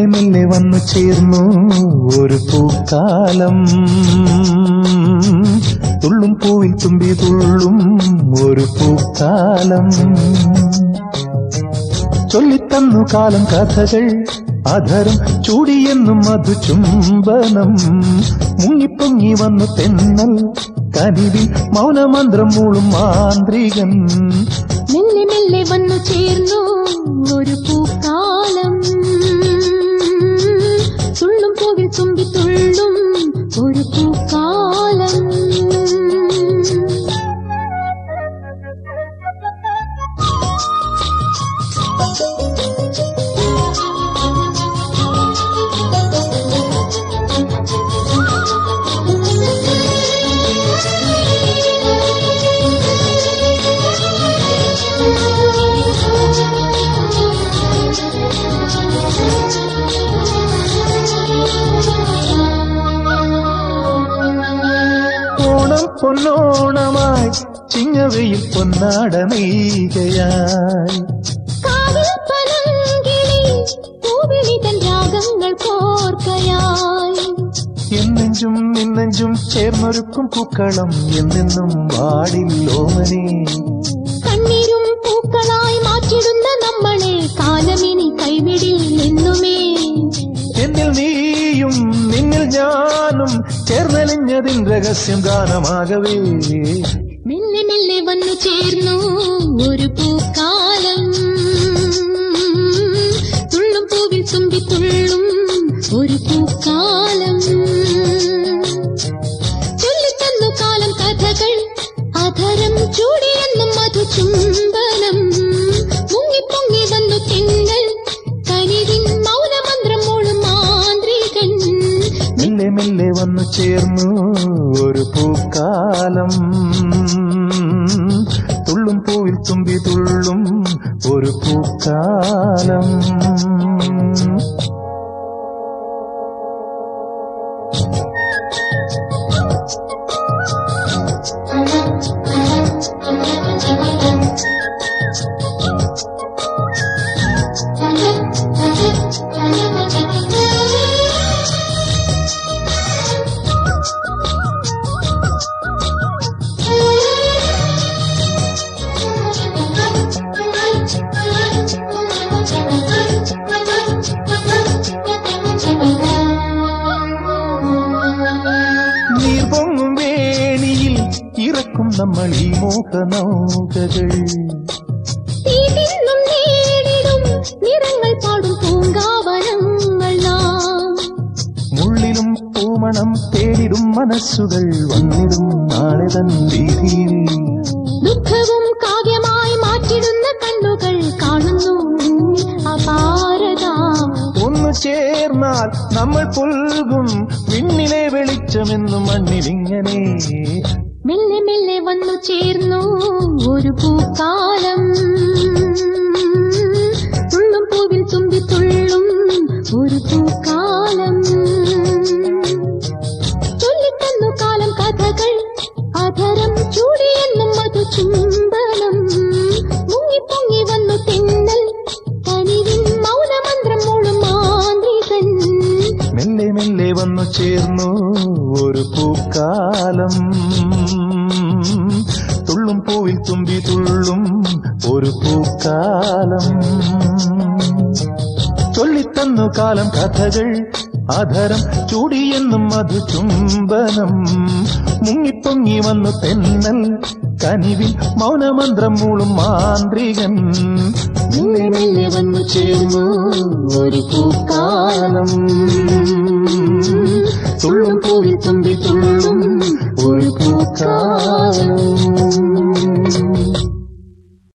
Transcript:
മെല്ലെ വന്നു ചേർന്നു ഒരു പൂക്കാലം തുള്ളും പൂവിൽ തുമ്പി തുള്ളും ഒരു പൂക്കാലം ചൊല്ലിത്തന്നു കാലം കഥകൾ അധരം ചൂടിയെന്നും മധു ചുംബനം മുങ്ങിപ്പൊങ്ങി വന്നു തെന്നൽ കനിവിൽ മൗനമന്ത്രം മൂളും മാന്ത്രികൻ മെല്ലെ മെല്ലെ വന്നു ചേർന്നു ഒരു പൂക്കാലം തുള്ളും പൂവിൽ തുമ്പി തുള്ളും ഒരു പൂക്കാലം ഓണം പൊന്നോണമായി ചിങ്ങവയിൽ പൊന്നാട നെയ്കയായി കാവിൽ പനങ്കിളി പൂവിളി തൻ രാഗങ്ങൾ കോർക്കയായി എന്നെഞ്ചും നിന്നെഞ്ചും ചേർന്നൊരുക്കും പൂക്കളം എന്നെന്നും വാടില്ലോമനെ കണ്ണീരും പൂക്കളായി മാറ്റിടുന്ന നമ്മളെ കാലമിനി കൈവിടിൽ നിന്നുമേ എന്നിൽ നീയും നിന്നിൽ ഞാനും ചേർന്നലിഞ്ഞതിൻ രഹസ്യം ഗാനമാകവേ മെല്ലെ മെല്ലെ വന്നു ചേർന്നു ഒരു പൂക്കാലം തുള്ളും പൂവിൽ തുമ്പി തുള്ളും ഒരു പൂക്കാലം ചൊല്ലിത്തന്നു കാലം കഥകൾ അധരം ചൂടിയെന്നും മധു ചുംബനം മുങ്ങിപ്പൊങ്ങി വന്നു തിങ്കൾ കനിവിൻ മൗനമന്ത്രം മൂളും മാന്ത്രികൻ മെല്ലെ മെല്ലെ വന്നു ചേർന്നു ഒരു പൂക്കാലം തുള്ളും പൂവിൽ തുമ്പി തുള്ളും ഒരു പൂക്കാലം നീർ പൊങ്ങും വേണിയിൽ ഇറക്കും നമ്മൾ ഈ മോഹനൗകകൾ തീപിന്നും നേടിടും നിറങ്ങൾ പാടും പൂങ്കാവനങ്ങൾ നാം മുള്ളിലും പൂമണം തേടിടും മനസ്സുകൾ വന്നിടും നാളെ തൻ വീതിയിൽ ദുഃഖവും കാവ്യമായി മാറ്റിടുന്ന കണ്ണുകൾ കാണുന്നു അപാരത ഒന്നു ചേർന്നാൽ നമ്മൾ പുൽകും വിണ്ണിലെ വെളിച്ചമെന്നും മണ്ണിലിങ്ങനെ മെല്ലെ മെല്ലെ വന്നു ചേർന്നു ഒരു പൂക്കാലം തുള്ളും പൂവിൽ തുമ്പി തുള്ളും ഒരു പൂക്കാലം ചൊല്ലിത്തന്നു കാലം കഥകൾ അധരം ചൂടിയെന്നും മധു ചുംബനം മുങ്ങിപ്പൊങ്ങി വന്നു തെന്നൽ കനിവിൻ മൗനമന്ത്രം മൂളും മാന്ത്രികൻ മെല്ലെ മെല്ലെ വന്നു ചേർന്നു ഒരു പൂക്കാലം തുള്ളും പൂവിൽ തുമ്പി തുള്ളും ഒരു പൂക്കാലം ചൊല്ലിത്തന്നു കാലം കഥകൾ അധരം ചൂടിയെന്നും മധു ചുംബനം മുങ്ങിപ്പൊങ്ങി വന്നു തെന്നൽ കനിവിൽ മൗനമന്ത്രം മൂളും മാന്ത്രികൻ മെല്ലെ മെല്ലെ വന്നു ചേർന്നു ഒരു പൂക്കാലം തുള്ളും പൂവിൽ തുമ്പി തുള്ളും ഒരു പൂക്കാലം